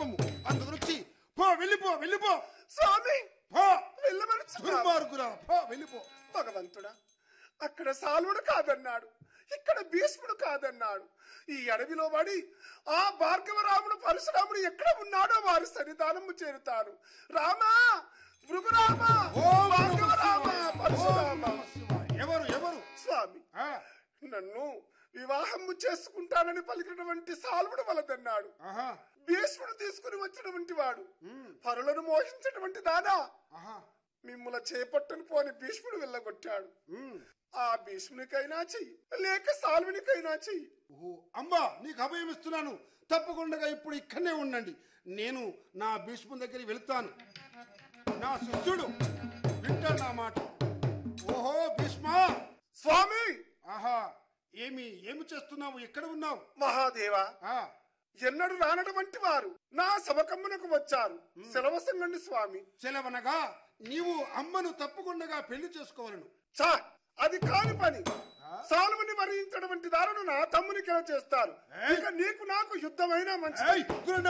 సొమ్ము అందుగురించి పో వెళ్ళిపో వెళ్ళిపో స్వామి పో వెళ్ళమనుచున్నావా? దుర్మార్గురా పో వెళ్ళిపో భగవంతుడా అక్కడ సాలుడు కాదన్నాడు ఇక్కడ భీష్ముడు కాదన్నాడు ఈ అడవిలో పడి ఆ భార్గవరాముడు పరశురాముడు ఎక్కడ ఉన్నాడో వారి సన్నిధానము చేరుతాను రామా భృగురామ ఓం భార్గవరామ నమః పరశురామ శివాయ. ఎవరు ఎవరు స్వామి ఆ, నన్ను వివాహము చేసుకుంటానని పలికినటువంటి సాల్వుడు వలదన్నాడు ఆహా భీష్ముడు తీసుకుని వచ్చినటువంటి వాడు పరులను మోహించినటువంటి దానా ఆహా మిమ్ముల చేపట్టను పోని భీష్ముడు వెళ్ళగొట్టాడు ఉమ్. ఆ భీష్మునికైనా చెయ్యి లేక సాల్వునికైనా చెయ్యి ఓహో అంబా నీకు అభయం ఇస్తున్నాను తప్పకుండా ఇప్పుడు ఇక్కడనే ఉండండి నేను నా భీష్ము దగ్గరికి వెళ్తాను నా శిష్యుడు వింటాడు నా మాట ఓహో భీష్మా స్వామి ఆహా ఏమి ఏమి చేస్తున్నావు ఎక్కడ ఉన్నావు మహాదేవా ఆ ఎన్నడు రానటువంటి వారు నా సభకమ్మునకు వచ్చారు సెలవు సంగండి స్వామి సెలవనగా నీవు అమ్మను తప్పకుండా పెళ్లి చేసుకోవాలను చా అది కాని పని సాల్వుని వరించినటువంటి దారును నా తమ్మునికి చేస్తారు ఏయ్! ఇక నీకు నాకు యుద్ధమైనా మంచి ఏయ్, గురునా